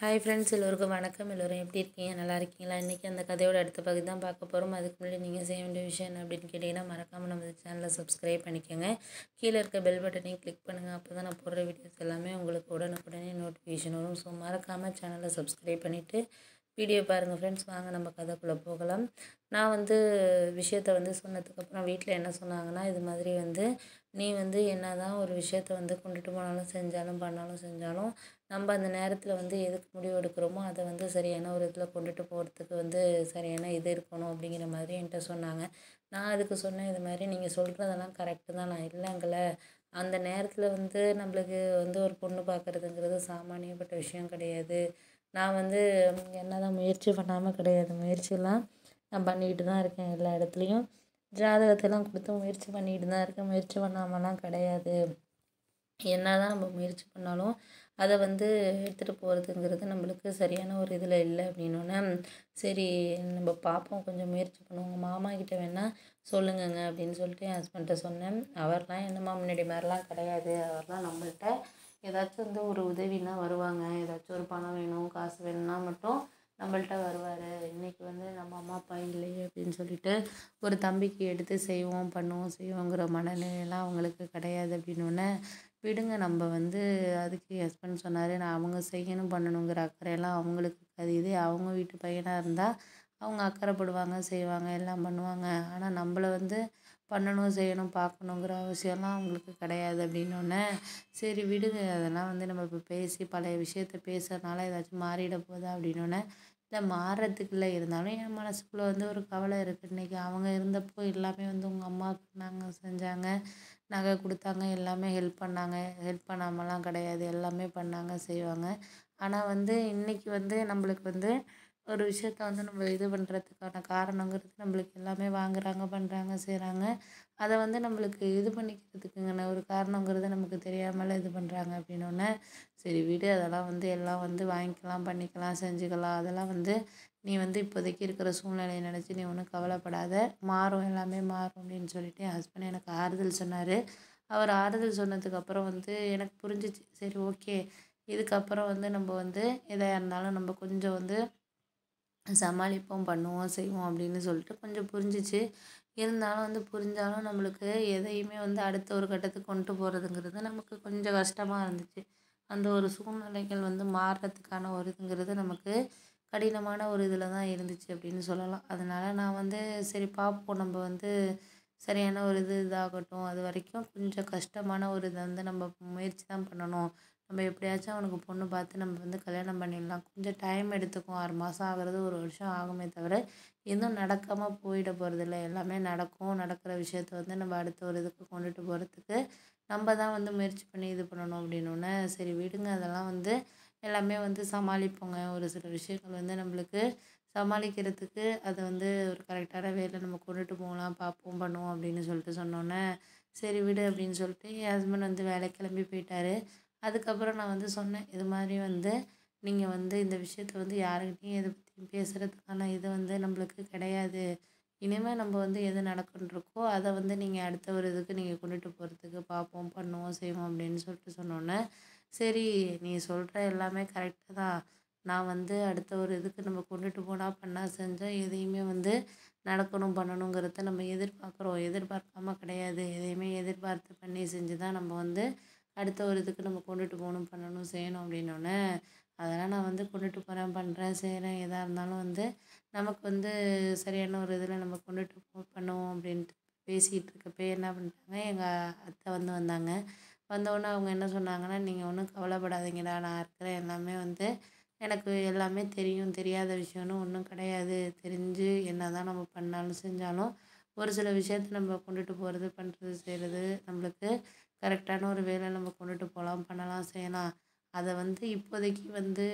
hi friends எல்லோருக்கும் வணக்கம் எல்லோரும் எப்படி இருக்கீங்க நல்லா இருக்கீங்களா இன்றைக்கி அந்த கதையோட அடுத்த பகுதி தான் பார்க்க போகிறோம் அதுக்கு முன்னாடி நீங்கள் செய்ய வேண்டிய விஷயம் என்ன அப்படின்னு கேட்டிங்கன்னா மறக்காமல் நம்ம சேனலை சப்ஸ்கிரைப் பண்ணிக்கோங்க கீழே இருக்க பெல் பட்டனையும் கிளிக் பண்ணுங்கள் அப்போ தான் நான் போடுற வீடியோஸ் எல்லாமே உங்களுக்கு உடனுக்குடனே நோட்டிஃபிகேஷன் வரும் ஸோ மறக்காமல் சேனலை சப்ஸ்கிரைப் பண்ணிவிட்டு வீடியோ பாருங்கள் ஃப்ரெண்ட்ஸ் வாங்க நம்ம கதைக்குள்ளே போகலாம் நான் வந்து விஷயத்த வந்து சொன்னதுக்கப்புறம் வீட்டில் என்ன சொன்னாங்கன்னா இது மாதிரி வந்து நீ வந்து என்ன தான் ஒரு விஷயத்த வந்து கொண்டுட்டு போனாலும் செஞ்சாலும் பண்ணாலும் செஞ்சாலும் நம்ம அந்த நேரத்தில் வந்து எதுக்கு முடிவு எடுக்கிறோமோ அதை வந்து சரியான ஒரு இதில் கொண்டுட்டு போகிறதுக்கு வந்து சரியான இது இருக்கணும் அப்படிங்கிற மாதிரி என்கிட்ட சொன்னாங்க நான் அதுக்கு சொன்னேன் இது மாதிரி நீங்கள் சொல்கிறதெல்லாம் கரெக்டு தான் நான் இல்லைங்கள அந்த நேரத்தில் வந்து நம்மளுக்கு வந்து ஒரு பொண்ணு பார்க்குறதுங்கிறது சாமானியப்பட்ட விஷயம் கிடையாது நான் வந்து என்ன தான் முயற்சி பண்ணாமல் கிடையாது முயற்சியெல்லாம் நான் பண்ணிக்கிட்டு தான் இருக்கேன் எல்லா இடத்துலையும் ஜாதகத்தெல்லாம் கொடுத்து முயற்சி பண்ணிக்கிட்டு தான் இருக்கேன் முயற்சி பண்ணாமலாம் கிடையாது என்ன தான் நம்ம முயற்சி பண்ணாலும் அதை வந்து எடுத்துகிட்டு போகிறதுங்கிறது நம்மளுக்கு சரியான ஒரு இதில் இல்லை அப்படின்னோடனே சரி நம்ம பார்ப்போம் கொஞ்சம் முயற்சி பண்ணுவோம் உங்கள் மாமா கிட்ட வேணால் சொல்லுங்கங்க அப்படின்னு சொல்லிட்டு என் ஹஸ்பண்ட்டை சொன்னேன் அவர்லாம் என்னம்மா முன்னாடி மாதிரிலாம் கிடையாது அவர்லாம் நம்மள்கிட்ட ஏதாச்சும் வந்து ஒரு உதவினா வருவாங்க ஏதாச்சும் ஒரு பணம் வேணும் காசு வேணும்னா மட்டும் நம்மள்ட்ட வருவார் இன்றைக்கி வந்து நம்ம அம்மா அப்பா இல்லையே அப்படின்னு சொல்லிட்டு ஒரு தம்பிக்கு எடுத்து செய்வோம் பண்ணுவோம் செய்வோங்கிற மனநிலையெல்லாம் அவங்களுக்கு கிடையாது அப்படின்னோடனே விடுங்க நம்ம வந்து அதுக்கு ஹஸ்பண்ட் சொன்னார் நான் அவங்க செய்யணும் பண்ணணுங்கிற அக்கறையெல்லாம் அவங்களுக்கு அது இதே அவங்க வீட்டு பையனாக இருந்தால் அவங்க அக்கறைப்படுவாங்க செய்வாங்க எல்லாம் பண்ணுவாங்க ஆனால் நம்மளை வந்து பண்ணணும் செய்யணும் பார்க்கணுங்கிற அவசியம்லாம் அவங்களுக்கு கிடையாது அப்படின்னோடனே சரி விடுங்க அதெல்லாம் வந்து நம்ம இப்போ பேசி பழைய விஷயத்த பேசுறதுனால ஏதாச்சும் மாறிட போதா அப்படின்னோடனே இல்லை மாறுறதுக்கு இல்லை இருந்தாலும் என் மனசுக்குள்ளே வந்து ஒரு கவலை இருக்குது இன்றைக்கி அவங்க இருந்தப்போ எல்லாமே வந்து உங்கள் அம்மா பண்ணாங்க செஞ்சாங்க நகை கொடுத்தாங்க எல்லாமே ஹெல்ப் பண்ணாங்க ஹெல்ப் பண்ணாமலாம் கிடையாது எல்லாமே பண்ணாங்க செய்வாங்க ஆனால் வந்து இன்றைக்கி வந்து நம்மளுக்கு வந்து ஒரு விஷயத்த வந்து நம்ம இது பண்ணுறதுக்கான காரணங்கிறது நம்மளுக்கு எல்லாமே வாங்குறாங்க பண்ணுறாங்க செய்கிறாங்க அதை வந்து நம்மளுக்கு இது பண்ணிக்கிறதுக்குங்கன ஒரு காரணங்கிறது நமக்கு தெரியாமல் இது பண்ணுறாங்க அப்படின்னோடனே சரி விடு அதெல்லாம் வந்து எல்லாம் வந்து வாங்கிக்கலாம் பண்ணிக்கலாம் செஞ்சுக்கலாம் அதெல்லாம் வந்து நீ வந்து இப்போதைக்கு இருக்கிற சூழ்நிலையை நினச்சி நீ ஒன்றும் கவலைப்படாத மாறும் எல்லாமே மாறும் அப்படின்னு சொல்லிட்டு என் ஹஸ்பண்ட் எனக்கு ஆறுதல் சொன்னார் அவர் ஆறுதல் சொன்னதுக்கப்புறம் வந்து எனக்கு புரிஞ்சிச்சு சரி ஓகே இதுக்கப்புறம் வந்து நம்ம வந்து எதாக இருந்தாலும் நம்ம கொஞ்சம் வந்து சமாளிப்போம் பண்ணுவோம் செய்வோம் அப்படின்னு சொல்லிட்டு கொஞ்சம் புரிஞ்சிச்சு இருந்தாலும் வந்து புரிஞ்சாலும் நம்மளுக்கு எதையுமே வந்து அடுத்த ஒரு கட்டத்துக்கு கொண்டு போகிறதுங்கிறது நமக்கு கொஞ்சம் கஷ்டமாக இருந்துச்சு அந்த ஒரு சூழ்நிலைகள் வந்து மாறுறதுக்கான ஒரு இதுங்கிறது நமக்கு கடினமான ஒரு இதில் தான் இருந்துச்சு அப்படின்னு சொல்லலாம் அதனால் நான் வந்து சரி பார்ப்போம் நம்ம வந்து சரியான ஒரு இது இதாகட்டும் அது வரைக்கும் கொஞ்சம் கஷ்டமான ஒரு இதை வந்து நம்ம முயற்சி தான் பண்ணணும் நம்ம எப்படியாச்சும் அவனுக்கு பொண்ணு பார்த்து நம்ம வந்து கல்யாணம் பண்ணிடலாம் கொஞ்சம் டைம் எடுத்துக்கும் ஆறு மாதம் ஆகிறது ஒரு வருஷம் ஆகுமே தவிர எதுவும் நடக்காமல் போயிட போகிறதில்ல எல்லாமே நடக்கும் நடக்கிற விஷயத்த வந்து நம்ம அடுத்த ஒரு இதுக்கு கொண்டுட்டு போகிறதுக்கு நம்ம தான் வந்து முயற்சி பண்ணி இது பண்ணணும் அப்படின்னோடனே சரி விடுங்க அதெல்லாம் வந்து எல்லாமே வந்து சமாளிப்போங்க ஒரு சில விஷயங்கள் வந்து நம்மளுக்கு சமாளிக்கிறதுக்கு அதை வந்து ஒரு கரெக்டான வேலை நம்ம கொண்டுட்டு போகலாம் பார்ப்போம் பண்ணுவோம் அப்படின்னு சொல்லிட்டு சொன்னோன்னே சரி விடு அப்படின்னு சொல்லிட்டு என் ஹஸ்பண்ட் வந்து வேலைக்கு கிளம்பி போயிட்டாரு அதுக்கப்புறம் நான் வந்து சொன்னேன் இது மாதிரி வந்து நீங்கள் வந்து இந்த விஷயத்த வந்து யாருக்கிட்டையும் எதை பற்றியும் பேசுகிறதுக்கான இது வந்து நம்மளுக்கு கிடையாது இனிமேல் நம்ம வந்து எது நடக்குன்ருக்கோ அதை வந்து நீங்கள் அடுத்த ஒரு இதுக்கு நீங்கள் கொண்டுட்டு போகிறதுக்கு பார்ப்போம் பண்ணுவோம் செய்வோம் அப்படின்னு சொல்லிட்டு சொன்னோன்னே சரி நீ சொல்கிற எல்லாமே கரெக்டாக தான் நான் வந்து அடுத்த ஒரு இதுக்கு நம்ம கொண்டுட்டு போனால் பண்ணால் செஞ்சோம் எதையுமே வந்து நடக்கணும் பண்ணணுங்கிறத நம்ம எதிர்பார்க்குறோம் எதிர்பார்க்காம கிடையாது எதையுமே எதிர்பார்த்து பண்ணி செஞ்சு தான் நம்ம வந்து அடுத்த ஒரு இதுக்கு நம்ம கொண்டுட்டு போகணும் பண்ணணும் செய்யணும் அப்படின்னோடனே அதெல்லாம் நான் வந்து கொண்டுட்டு போகிறேன் பண்ணுறேன் செய்கிறேன் எதாக இருந்தாலும் வந்து நமக்கு வந்து சரியான ஒரு இதில் நம்ம கொண்டுட்டு போ பண்ணுவோம் அப்படின்ட்டு பேசிக்கிட்டு இருக்கப்போ என்ன பண்ணிட்டாங்க எங்கள் அத்தை வந்து வந்தாங்க வந்தோடனே அவங்க என்ன சொன்னாங்கன்னா நீங்கள் ஒன்றும் கவலைப்படாதீங்கடா நான் இருக்கிறேன் எல்லாமே வந்து எனக்கு எல்லாமே தெரியும் தெரியாத விஷயம்னு ஒன்றும் கிடையாது தெரிஞ்சு என்ன தான் நம்ம பண்ணாலும் செஞ்சாலும் ஒரு சில விஷயத்த நம்ம கொண்டுட்டு போகிறது பண்ணுறது செய்கிறது நம்மளுக்கு கரெக்டான ஒரு வேலை நம்ம கொண்டுட்டு போகலாம் பண்ணலாம் செய்யலாம் அதை வந்து இப்போதைக்கு வந்து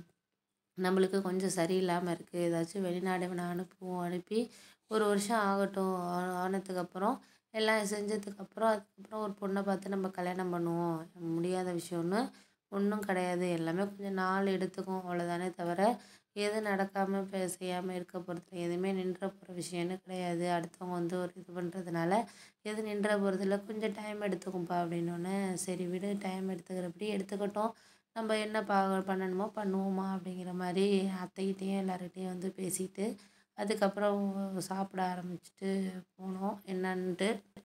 நம்மளுக்கு கொஞ்சம் சரியில்லாமல் இருக்குது ஏதாச்சும் வெளிநாடு வேணால் அனுப்புவோம் அனுப்பி ஒரு வருஷம் ஆகட்டும் ஆனதுக்கப்புறம் எல்லாம் செஞ்சதுக்கப்புறம் அதுக்கப்புறம் ஒரு பொண்ணை பார்த்து நம்ம கல்யாணம் பண்ணுவோம் முடியாத விஷயம்னு ஒன்றும் கிடையாது எல்லாமே கொஞ்சம் நாள் எடுத்துக்கும் அவ்வளோதானே தவிர எது நடக்காமல் இப்போ செய்யாமல் இருக்க போகிறதில்ல எதுவுமே நின்ற போகிற விஷயம்னு கிடையாது அடுத்தவங்க வந்து ஒரு இது பண்ணுறதுனால எது நின்ற போகிறதில்ல கொஞ்சம் டைம் எடுத்துக்கும்ப்பா அப்படின்னோடனே சரி விடு டைம் எடுத்துக்கிறபடி எடுத்துக்கட்டும் நம்ம என்ன பா பண்ணணுமோ பண்ணுவோம்மா அப்படிங்கிற மாதிரி அத்தைக்கிட்டேயும் எல்லாருக்கிட்டேயும் வந்து பேசிட்டு அதுக்கப்புறம் சாப்பிட ஆரம்பிச்சுட்டு போனோம் என்னன்ட்டு